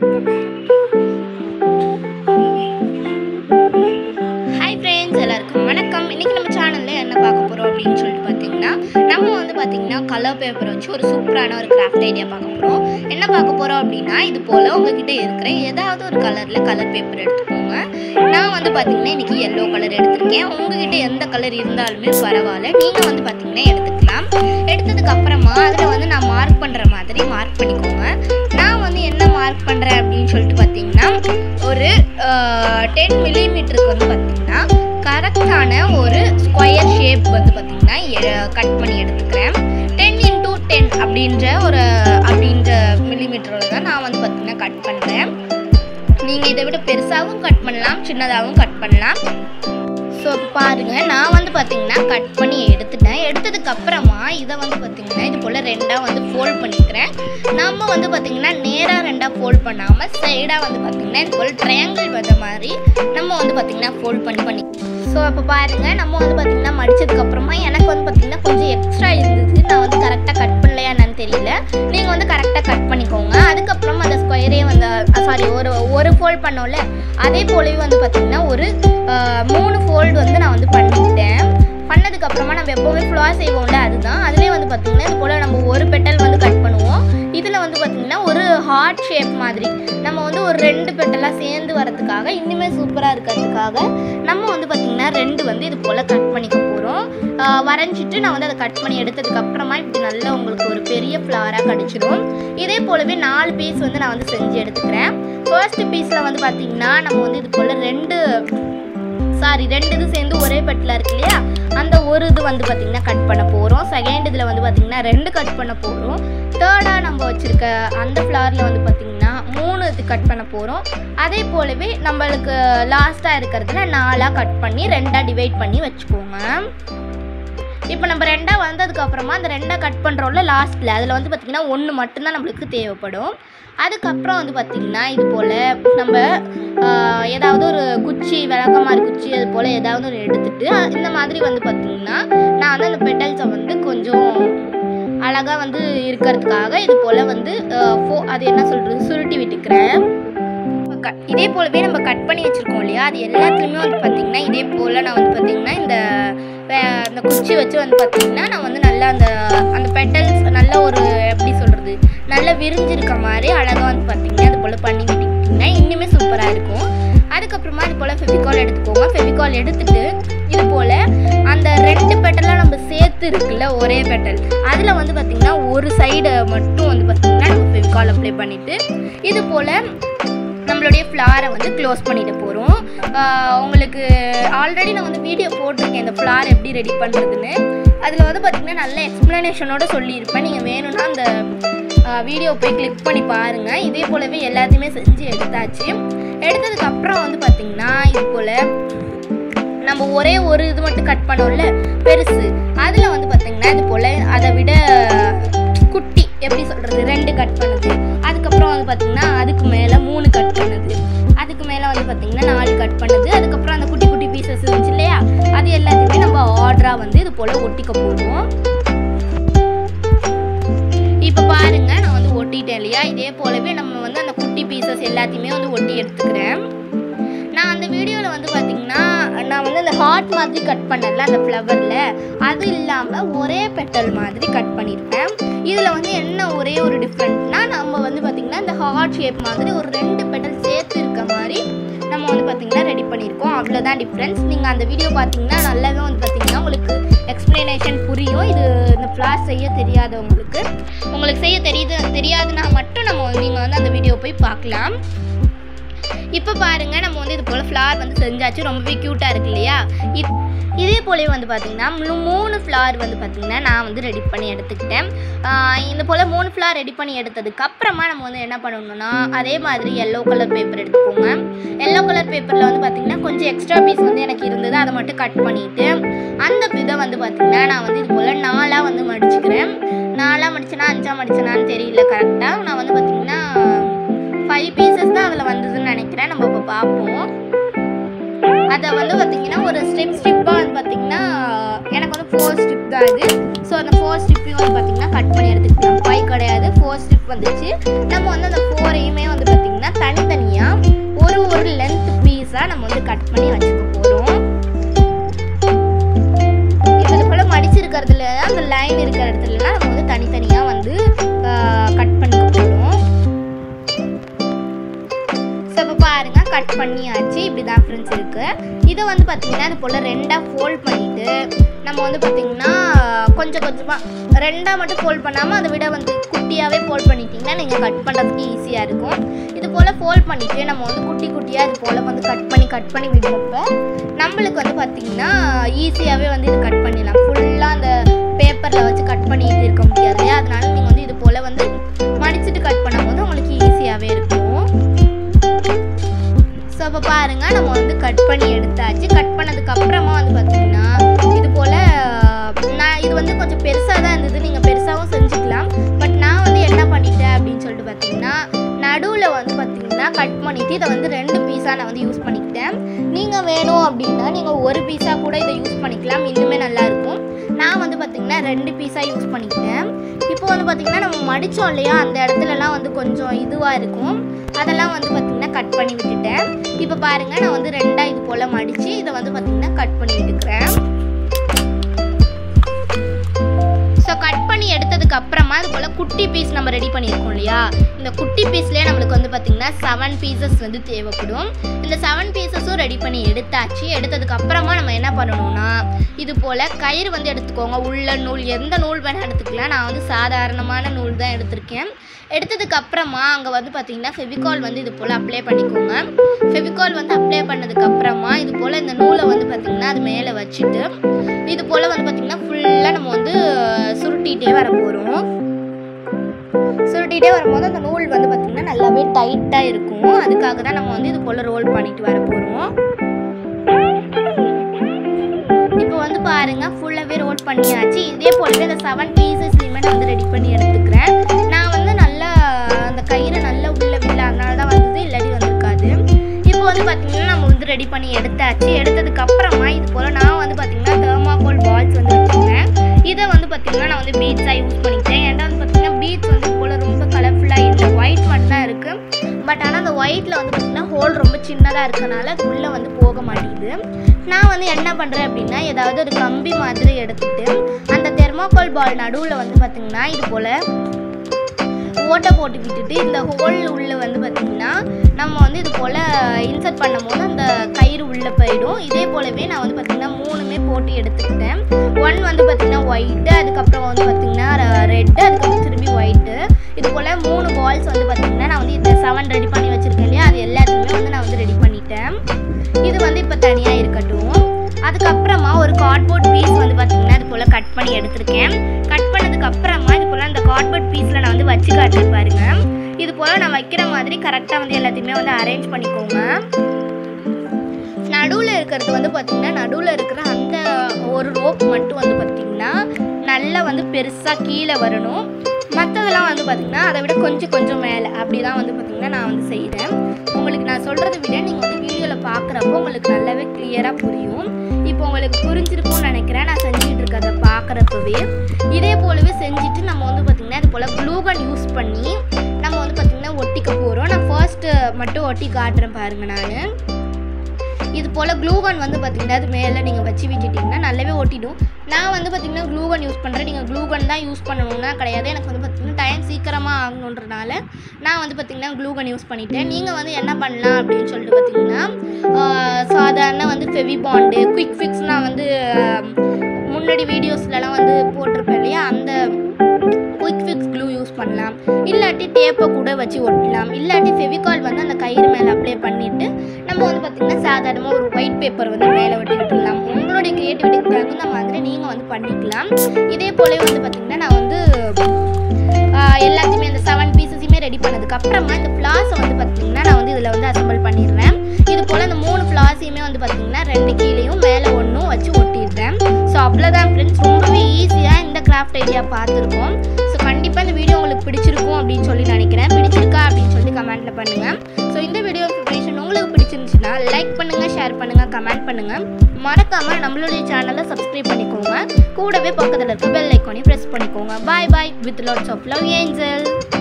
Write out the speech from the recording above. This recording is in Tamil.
ஹாய் ஃப்ரெண்ட்ஸ் எல்லாருக்கும் வணக்கம் இன்னைக்கு நம்ம சேனலில் என்ன பார்க்க போகிறோம் அப்படின்னு சொல்லிட்டு பார்த்தீங்கன்னா நம்ம வந்து பார்த்தீங்கன்னா கலர் பேப்பர் வச்சு ஒரு சூப்பரான ஒரு கிராஃப்ட் ஐடியா பார்க்க போகிறோம் என்ன பார்க்க போகிறோம் அப்படின்னா இது போல் உங்ககிட்ட இருக்கிற ஏதாவது ஒரு கலரில் கலர் பேப்பர் எடுத்துக்கோங்க நான் வந்து பார்த்தீங்கன்னா இன்னைக்கு எல்லோ கலர் எடுத்திருக்கேன் உங்ககிட்ட எந்த கலர் இருந்தாலுமே பரவாயில்ல நீங்கள் வந்து பார்த்தீங்கன்னா எடுத்துக்கலாம் எடுத்ததுக்கு அப்புறமா அதில் வந்து நான் மார்க் பண்ணுற மாதிரி மார்க் பண்ணிக்கோங்க நான் வந்து என்ன மார்க் பண்ணுறேன் அப்படின்னு சொல்லிட்டு பார்த்தீங்கன்னா ஒரு டென் மில்லிமீட்டருக்கு வந்து பார்த்தீங்கன்னா கரெக்டான ஒரு ஸ்கொயர் ஷேப் வந்து பார்த்தீங்கன்னா கட் பண்ணி எடுத்துக்கிறேன் டென் இன்டூ டென் அப்படின்ற ஒரு அப்படின்ற மில்லிமீட்டரில் தான் நான் வந்து பார்த்தீங்கன்னா கட் பண்ணுறேன் நீங்கள் இதை விட பெருசாகவும் கட் பண்ணலாம் சின்னதாகவும் கட் பண்ணலாம் ஸோ இப்போ பாருங்கள் நான் வந்து பார்த்தீங்கன்னா கட் பண்ணி எடுத்துட்டேன் எடுத்ததுக்கு அப்புறமா இதை வந்து பார்த்தீங்கன்னா இது போல் ரெண்டாக வந்து ஃபோல்ட் பண்ணிக்கிறேன் நம்ம வந்து பார்த்தீங்கன்னா நேராக ரெண்டாக ஃபோல்ட் பண்ணாமல் சைடாக வந்து பார்த்தீங்கன்னா இது போல் ட்ரையாங்கிள் வந்த மாதிரி நம்ம வந்து பார்த்தீங்கன்னா ஃபோல்ட் பண்ணி பண்ணி ஸோ அப்போ பாருங்கள் நம்ம வந்து பார்த்தீங்கன்னா மடிச்சதுக்கு அப்புறமா எனக்கு வந்து பார்த்தீங்கன்னா கொஞ்சம் எக்ஸ்ட்ரா இருந்தது நான் வந்து கரெக்டாக கட் பண்ணலையா என்னன்னு தெரியல நீங்கள் வந்து கரெக்டாக கட் பண்ணிக்கோங்க அதுக்கப்புறமா அந்த ஸ்கொயரே வந்து சாரி ஒரு ஒரு ஃபோல்ட் பண்ணோம்ல அதே போலவே வந்து பார்த்தீங்கன்னா ஒரு ஆஹ், மூணு ஃபோல்டு வந்து நான் வந்து பண்ணிக்கிட்டேன் பண்ணதுக்கு அப்புறமா நம்ம எப்போவுமே ஃப்ளார் செய்வோம்ல அதுதான் அதுலேயே வந்து பார்த்தீங்கன்னா இது போல் நம்ம ஒரு பெட்டல் வந்து கட் பண்ணுவோம் இதில் வந்து பார்த்தீங்கன்னா ஒரு ஹார்ட் ஷேப் மாதிரி நம்ம வந்து ஒரு ரெண்டு பெட்டலாக சேர்ந்து வரதுக்காக இன்னுமே சூப்பராக இருக்கிறதுக்காக நம்ம வந்து பார்த்திங்கன்னா ரெண்டு வந்து இது போல் கட் பண்ணிக்க போகிறோம் வரைஞ்சிட்டு நான் வந்து அதை கட் பண்ணி எடுத்ததுக்கு அப்புறமா இப்படி நல்லா உங்களுக்கு ஒரு பெரிய ஃப்ளாராக கிடச்சிடும் இதே போலவே நாலு பீஸ் வந்து நான் வந்து செஞ்சு எடுத்துக்கிறேன் ஃபர்ஸ்ட் பீஸில் வந்து பார்த்திங்கன்னா நம்ம வந்து இது போல் ரெண்டு சாரி ரெண்டு இது சேர்ந்து ஒரே பெட்டில் இருக்கு இல்லையா அந்த ஒரு இது வந்து பார்த்திங்கன்னா கட் பண்ண போகிறோம் செகண்ட் இதில் வந்து பார்த்திங்கன்னா ரெண்டு கட் பண்ண போகிறோம் தேர்டாக நம்ம வச்சுருக்க அந்த ஃப்ளாரில் வந்து பார்த்திங்கன்னா மூணு இது கட் பண்ண போகிறோம் அதே போலவே நம்மளுக்கு லாஸ்ட்டாக இருக்கிறதுல நாலாக கட் பண்ணி ரெண்டாக டிவைட் பண்ணி வச்சுக்கோங்க இப்போ நம்ம ரெண்டாக வந்ததுக்கு அப்புறமா அந்த ரெண்டாக கட் பண்ணுறோம்ல லாஸ்ட்டில் அதில் வந்து பார்த்திங்கன்னா ஒன்று மட்டும்தான் நம்மளுக்கு தேவைப்படும் அதுக்கப்புறம் வந்து பார்த்திங்கன்னா இது போல் நம்ம ஆஹ், ஏதாவது ஒரு குச்சி விளக்கமாறு குச்சி அது போல் ஏதாவது ஒரு எடுத்துட்டு அஹ், இந்த மாதிரி வந்து பார்த்திங்கன்னா நான் வந்து அந்த பெட்டல்ஸை வந்து கொஞ்சம் அழகாக வந்து இருக்கிறதுக்காக இது போல் வந்து ஆஹ், ஃபோ- அது என்ன சொல்கிறது சுருட்டி விட்டுக்கிறேன் க- இதே போலவே நம்ம கட் பண்ணி வச்சுருக்கோம் இல்லையா அது எல்லாத்துலேயுமே வந்து பார்த்திங்கன்னா இதே போல் நான் வந்து பார்த்திங்கன்னா இந்த வே- அந்த குச்சி வச்சு வந்து பார்த்திங்கன்னா நான் வந்து நல்லா அந்த அந்த பெட்டல்ஸ் நல்ல ஒரு எப்படி சொல்கிறது நல்லா விரிஞ்சிருக்க மாதிரி அழகாக வந்து பார்த்திங்கன்னா அது போல் பண்ணி விட்டுக்கிட்டிங்கன்னா இன்னுமே சூப்பராக இருக்கும் அதுக்கப்புறமா இது போல் ஃபெவிகால் எடுத்துக்கோங்க ஃபெவிகால் எடுத்துட்டு இது போல் அந்த ரெண்டு பெட்டலாக நம்ம சேர்த்து இருக்குல்ல ஒரே பெட்டல் அதில் வந்து பார்த்திங்கன்னா ஒரு சைடை மட்டும் வந்து பார்த்திங்கன்னா நம்ம ஃபெவிகால் அப்ளை பண்ணிவிட்டு இது போல் நம்மளுடைய ஃப்ளாரை வந்து க்ளோஸ் பண்ணிட்டு போகிறோம் உங்களுக்கு ஆல்ரெடி நான் வந்து வீடியோ போட்டிருக்கேன் இந்த ஃப்ளார் எப்படி ரெடி பண்ணுறதுன்னு அதில் வந்து பார்த்திங்கன்னா நல்ல எக்ஸ்ப்ளனேஷனோட சொல்லியிருப்பேன் நீங்கள் வேணும்னா அந்த வீடியோ போய் கிளிக் பண்ணி பாருங்கள் இதே போலவே எல்லாத்தையுமே செஞ்சு எடுத்தாச்சு எடுத்ததுக்கு அப்புறம் வந்து பார்த்திங்கன்னா இது போல் நம்ம ஒரே ஒரு இது மட்டும் கட் பண்ணோம்ல பெருசு அதில் வந்து பார்த்திங்கன்னா இது போல் அதை விட குட்டி எப்படி சொல்கிறது ரெண்டு கட் பண்ணுது அதுக்கப்புறம் வந்து பார்த்திங்கன்னா அதுக்கு மேலே மூணு கட் பண்ணுது அதுக்கு மேலே வந்து பார்த்திங்கன்னா நாலு கட் பண்ணுது அதுக்கப்புறம் அந்த குட்டி குட்டி பீசஸ் இருந்துச்சு இல்லையா அது எல்லாத்தையுமே நம்ம ஆர்டராக வந்து இது போல் ஒட்டிக்க போகிறோம் இப்போ பாருங்க நான் வந்து ஒட்டிட்டேன் இல்லையா இதே போலவே நம்ம வந்து அந்த குட்டி பீசஸ் எல்லாத்தையுமே வந்து ஒட்டி எடுத்துக்கிறேன் நான் அந்த வீடியோவில் வந்து பார்த்தீங்கன்னா நான் வந்து அந்த ஹார்ட் மாதிரி கட் பண்ணல அந்த ஃப்ளவரில் அது இல்லாமல் ஒரே பெட்டல் மாதிரி கட் பண்ணியிருப்பேன் இதில் வந்து என்ன ஒரே ஒரு டிஃப்ரெண்ட்னா நம்ம வந்து பார்த்திங்கன்னா இந்த ஹார்ட் ஷேப் மாதிரி ஒரு ரெண்டு பெட்டல் சேர்த்து இருக்க மாதிரி நம்ம வந்து பார்த்திங்கன்னா ரெடி பண்ணியிருக்கோம் அவ்வளோதான் டிஃப்ரென்ஸ் நீங்கள் அந்த வீடியோ பார்த்தீங்கன்னா நல்லாவே வந்து பார்த்திங்கன்னா உங்களுக்கு எக்ஸ்ப்ளனேஷன் புரியும் இது இந்த ஃப்ளார் செய்ய தெரியாதவங்களுக்கு உங்களுக்கு செய்ய தெரியுது தெரியாதுன்னா மட்டும் நம்ம நீங்கள் வந்து அந்த வீடியோ போய் பார்க்கலாம் இப்போ பாருங்க நம்ம வந்து இது போல் ஃப்ளார் வந்து செஞ்சாச்சு ரொம்பவே க்யூட்டாக இருக்கு இல்லையா இப் இதே போலவே வந்து பார்த்திங்கன்னா மூ- மூணு ஃப்ளார் வந்து பார்த்திங்கன்னா நான் வந்து ரெடி பண்ணி எடுத்துக்கிட்டேன் ஆஹ் இந்த போல் மூணு ஃப்ளார் ரெடி பண்ணி எடுத்ததுக்கு அப்புறமா நம்ம வந்து என்ன பண்ணணும்னா அதே மாதிரி எல்லோ கலர் பேப்பர் எடுத்துக்கோங்க எல்லோ கலர் பேப்பரில் வந்து பார்த்திங்கன்னா கொஞ்சம் எக்ஸ்ட்ரா பீஸ் வந்து எனக்கு இருந்தது அதை மட்டும் கட் பண்ணிவிட்டு அந்த இதை வந்து பார்த்திங்கன்னா நான் வந்து இது போல் நாலாக வந்து மடிச்சுக்கிறேன் நாலாக மடிச்சேனா அஞ்சா மடிச்சேனான்னு தெரியல கரெக்டாக நான் வந்து பார்த்திங்கன்னா ஃபைவ் பீசஸ் தான் அதில் வந்ததுன்னு நினைக்கிறேன் நம்ம இப்போ பார்ப்போம் அதை வந்து பார்த்தீங்கன்னா ஒரு ஸ்டெப் ஸ்டெப்பாக வந்து பார்த்தீங்கன்னா எனக்கு வந்து ஃபோர் ஸ்டெப் தான் இது ஸோ அந்த ஃபோர் ஸ்டெப்பையும் வந்து பார்த்தீங்கன்னா கட் பண்ணி எடுத்துக்கலாம் ஃபைவ் கிடையாது ஃபோர் ஸ்டெப் வந்துச்சு நம்ம வந்து அந்த ஃபோரையுமே வந்து பார்த்தீங்கன்னா கட் பண்ணி வச்சுக்க போகிறோம் இது போல் மடிச்சிருக்கிறதுல அந்த லைன் இருக்கிற இடத்துலலாம் நம்ம வந்து தனித்தனியாக வந்து கட் பண்ணிக்க போகிறோம் ஸோ இப்போ பாருங்க கட் பண்ணியாச்சு இப்படி தான் ஃப்ரெண்ட்ஸ் இருக்கு இதை வந்து பார்த்தீங்கன்னா இது போல் ரெண்டாக ஃபோல்ட் பண்ணிட்டு நம்ம வந்து பார்த்தீங்கன்னா கொஞ்சம் கொஞ்சமாக ரெண்டாக மட்டும் ஃபோல்ட் பண்ணாமல் அதை விட வந்து குட்டியாகவே ஃபோல்ட் பண்ணிட்டீங்கன்னா நீங்கள் கட் பண்ணுறதுக்கு ஈஸியாக இருக்கும் இது போல் ஃபோல்ட் பண்ணிட்டு நம்ம வந்து குட்டி குட்டியாக இது போல் வந்து கட் பண்ணி கட் பண்ணி விடுறப்ப நம்மளுக்கு வந்து பார்த்தீங்கன்னா ஈஸியாகவே வந்து இது கட் பண்ணிடலாம் ஃபுல்லாக அந்த பேப்பரில் வச்சு கட் பண்ணிட்டு இருக்க முடியாது இல்லையா அதனால நீங்கள் வந்து இது போல் வந்து மடிச்சுட்டு கட் பண்ணும்போது உங்களுக்கு ஈஸியாகவே இருக்கும் ஸோ அப்போ பாருங்க நம்ம வந்து கட் பண்ணி எடுத்தாச்சு கட் பண்ணதுக்கு அப்புறமா வந்து பார்த்தீங்கன்னா இது போல் நான் இது வந்து கொஞ்சம் பெருசாக தான் இருந்தது நீங்கள் பெருசாகவும் செஞ்சுக்கலாம் பட் நான் வந்து என்ன பண்ணிட்டேன் அப்படின்னு சொல்லிட்டு பார்த்தீங்கன்னா நடுவில் வந்து பார்த்தீங்கன்னா கட் பண்ணிவிட்டு இதை வந்து ரெண்டு பீஸாக நான் வந்து யூஸ் பண்ணிக்கிட்டேன் நீங்கள் வேணும் அப்படின்னா நீங்கள் ஒரு பீஸாக கூட இதை யூஸ் பண்ணிக்கலாம் இன்னுமே நல்லாயிருக்கும் நான் வந்து பார்த்தீங்கன்னா ரெண்டு பீஸாக யூஸ் பண்ணிக்கிட்டேன் இப்போ வந்து பார்த்தீங்கன்னா நம்ம மடித்தோம் இல்லையா அந்த இடத்துலலாம் வந்து கொஞ்சம் இதுவாக இருக்கும் அதெல்லாம் வந்து பார்த்தீங்கன்னா கட் பண்ணி விட்டுட்டேன் இப்போ பாருங்க நான் வந்து ரெண்டா இது போல மடிச்சு இதை வந்து பார்த்தீங்கன்னா கட் பண்ணி விட்டுக்கிறேன் ஸோ கட் பண்ணி எடுத்ததுக்கு அப்புறமா இது போல் குட்டி பீஸ் நம்ம ரெடி பண்ணியிருக்கோம் இல்லையா இந்த குட்டி பீஸ்லேயே நம்மளுக்கு வந்து பார்த்திங்கன்னா செவன் பீசஸ் வந்து தேவைப்படும் இந்த செவன் பீசஸும் ரெடி பண்ணி எடுத்தாச்சு எடுத்ததுக்கு அப்புறமா நம்ம என்ன பண்ணணும்னா இது போல் கயிறு வந்து எடுத்துக்கோங்க உள்ள நூல் எந்த நூல் வேணால் எடுத்துக்கலாம் நான் வந்து சாதாரணமான நூல் தான் எடுத்திருக்கேன் எடுத்ததுக்கு அப்புறமா அங்கே வந்து பார்த்தீங்கன்னா ஃபெவிகால் வந்து இது போல் அப்ளை பண்ணிக்கோங்க ஃபெவிகால் வந்து அப்ளை பண்ணதுக்கு அப்புறமா இது போல் இந்த நூலை வந்து பார்த்திங்கன்னா அது மேலே வச்சுட்டு இது போல் வந்து பார்த்திங்கன்னா ஃபுல்லாக நம்ம வந்து சுருட்டிகிட்டே வர போகிறோம் சுருட்டிகிட்டே வரும்போது அந்த நூல் வந்து பார்த்திங்கன்னா நல்லாவே டைட்டாக இருக்கும் அதுக்காக தான் நம்ம வந்து இது போல் ரோல் பண்ணிட்டு வர போகிறோம் இப்போ வந்து பாருங்க ஃபுல்லாகவே ரோல் பண்ணியாச்சு இதே போலவே அந்த செவன் பீசஸ்லையுமே நான் வந்து ரெடி பண்ணி எடுத்துக்கிறேன் நான் வந்து நல்லா அந்த கயிறை நல்லா உள்ள வில்ல அதனால தான் வந்தது இல்லாட்டி வந்திருக்காது இப்போ வந்து பார்த்தீங்கன்னா நம்ம வந்து ரெடி பண்ணி எடுத்தாச்சு எடுத்ததுக்கு அப்புறமா இது போல் நான் வந்து பார்த்தீங்கன்னா தெர்மாகோல் பால்ஸ் வந்து வச்சுருந்தேன் இதை வந்து பார்த்தீங்கன்னா நான் வந்து பீட்ஸாக யூஸ் பண்ணிக்கிட்டேன் ஏன்னா வந்து பார்த்தீங்கன்னா பீட்ஸ் வந்து இது போல் ரொம்ப கலர்ஃபுல்லாக இல்லை ஒயிட் மட்டும் தான் இருக்குது பட் ஆனால் அந்த ஒயிட்டில் வந்து பார்த்தீங்கன்னா ஹோல் ரொம்ப சின்னதாக இருக்கனால அது உள்ளே வந்து போக மாட்டேங்குது நான் வந்து என்ன பண்ணுறேன் அப்படின்னா ஏதாவது ஒரு கம்பி மாதிரி எடுத்துட்டு அந்த தெர்மாகோல் பால் நடுவில் வந்து பார்த்திங்கன்னா இது போல் ஓட்டை போட்டு விட்டுட்டு இந்த ஹோல் உள்ள வந்து பார்த்திங்கன்னா நம்ம வந்து இது போல் இன்சர்ட் பண்ணும்போது அந்த கயிறு உள்ளே போயிடும் இதே போலவே நான் வந்து பார்த்திங்கன்னா மூணுமே போட்டு எடுத்துக்கிட்டேன் ஒன் வந்து பார்த்திங்கன்னா ஒயிட்டு அதுக்கப்புறம் வந்து பார்த்திங்கன்னா ரெட்டு அதுக்கப்புறம் திரும்பி ஒயிட்டு இது போல் மூணு பால்ஸ் வந்து பார்த்திங்கன்னா நான் வந்து இந்த செவன் ரெடி பண்ணி வச்சுருக்கேன் இல்லையா அது எல்லாத்தையுமே வந்து நான் வந்து ரெடி பண்ணிட்டேன் இது வந்து இப்போ தனியாக இருக்கட்டும் அதுக்கப்புறமா ஒரு கார்ட்போர்ட் பீஸ் வந்து பார்த்திங்கன்னா இது போல் கட் பண்ணி எடுத்திருக்கேன் கட் பண்ணதுக்கு அப்புறமா இது போல் அந்த கார்ட்போர்ட் பீஸில் நான் வந்து வச்சு காட்டுறேன் பாருங்க இது போல் நான் வைக்கிற மாதிரி கரெக்டாக வந்து எல்லாத்தையுமே வந்து அரேஞ்ச் பண்ணிக்கோங்க நடுவில் இருக்கிறது வந்து பார்த்திங்கன்னா நடுவில் இருக்கிற அந்த ஒரு ரோப் மட்டும் வந்து பார்த்திங்கன்னா நல்லா வந்து பெருசாக கீழே வரணும் மற்றதெல்லாம் வந்து பார்த்திங்கன்னா அதை விட கொஞ்சம் கொஞ்சம் மேலே அப்படி தான் வந்து பார்த்திங்கன்னா நான் வந்து செய்கிறேன் உங்களுக்கு நான் சொல்கிறத விட நீங்கள் வந்து வீடியோவில் பார்க்குறப்போ உங்களுக்கு நல்லாவே கிளியராக புரியும் இப்போ உங்களுக்கு புரிஞ்சிருக்கும்னு நினைக்கிறேன் நான் செஞ்சுட்டு இருக்கிறத பார்க்குறப்பவே இதே போலவே செஞ்சுட்டு நம்ம வந்து பார்த்திங்கன்னா இது போல் க்ளூகன் யூஸ் பண்ணி நம்ம வந்து பார்த்திங்கன்னா ஒட்டிக்க போகிறோம் நான் ஃபர்ஸ்ட்டு மட்டும் ஒட்டி காட்டுறேன் பாருங்கள் நான் இது போல் க்ளூகன் வந்து பார்த்திங்கன்னா அது மேலே நீங்கள் வச்சு விட்டுட்டிங்கன்னா நல்லாவே ஒட்டிடும் நான் வந்து பார்த்திங்கன்னா க்ளூகன் யூஸ் பண்ணுறேன் நீங்கள் க்ளூகன் தான் யூஸ் பண்ணணும்னா கிடையாது எனக்கு வந்து பார்த்திங்கன்னா டைம் சீக்கிரமாக ஆகணுன்றனால நான் வந்து பார்த்திங்கன்னா க்ளூகன் யூஸ் பண்ணிட்டேன் நீங்கள் வந்து என்ன பண்ணலாம் அப்படின்னு சொல்லிட்டு பார்த்திங்கன்னா ஆஹ், சாதாரண வந்து ஃபெவி பாண்டு குயிக் ஃபிக்ஸ் நான் வந்து ஆஹ், முன்னாடி வீடியோஸ்லலாம் வந்து போட்டிருப்பேன் இல்லையா அந்த குயிக் ஃபிக்ஸ் க்ளூ யூஸ் பண்ணலாம் இல்லாட்டி டேப்பை கூட வச்சு ஒட்டலாம் இல்லாட்டி ஃபெவிகால் வந்து அந்த கயிறு மேலே அப்ளை பண்ணிவிட்டு நம்ம வந்து பார்த்திங்கன்னா சாதாரணமாக ஒரு ஒயிட் பேப்பர் வந்து மேலே ஒட்டி விட்டுடலாம் உங்களுடைய க்ரியேட்டிவிட்டிக்கு தகுந்த மாதிரி நீங்கள் வந்து பண்ணிக்கலாம் இதே போல வந்து பார்த்திங்கன்னா நான் வந்து ஆஹ், எல்லாத்தையுமே இந்த செவன் பீசஸையுமே ரெடி பண்ணதுக்கு அப்புறமா இந்த ஃப்ளாஸை வந்து பார்த்திங்கன்னா நான் வந்து இதில் வந்து அசம்பிள் பண்ணிடுறேன் இது போல் இந்த மூணு ஃப்ளாஸையுமே வந்து பார்த்திங்கன்னா ரெண்டு கீழேயும் மேலே ஒன்றும் வச்சு ஒட்டிடுறேன் ஸோ அவ்வளோதான் ஃப்ரெண்ட்ஸ் ரொம்பவே ஈஸியாக இந்த கிராஃப்ட் ஐடியா பார்த்துருக்கோம் ஸோ கண்டிப்பாக இந்த வீடியோ உங்களுக்கு பிடிச்சிருக்கும் அப்படின்னு சொல்லி நினைக்கிறேன் பிடிச்சிருக்கா அப்படின்னு சொல்லி கமெண்ட்டில் பண்ணுங்கள் ஸோ இந்த வீடியோ இன்ஃபர்மேஷன் உங்களுக்கு பிடிச்சிருந்துச்சுன்னா லைக் பண்ணுங்கள் ஷேர் பண்ணுங்கள் கமெண்ட் பண்ணுங்கள் மறக்காமல் நம்மளுடைய சேனலை சப்ஸ்கிரைப் பண்ணிக்கோங்க கூடவே பக்கத்தில் இருக்க பெல் ஐக்கானையும் ப்ரெஸ் பண்ணிக்கோங்க bye bye with lots of love angel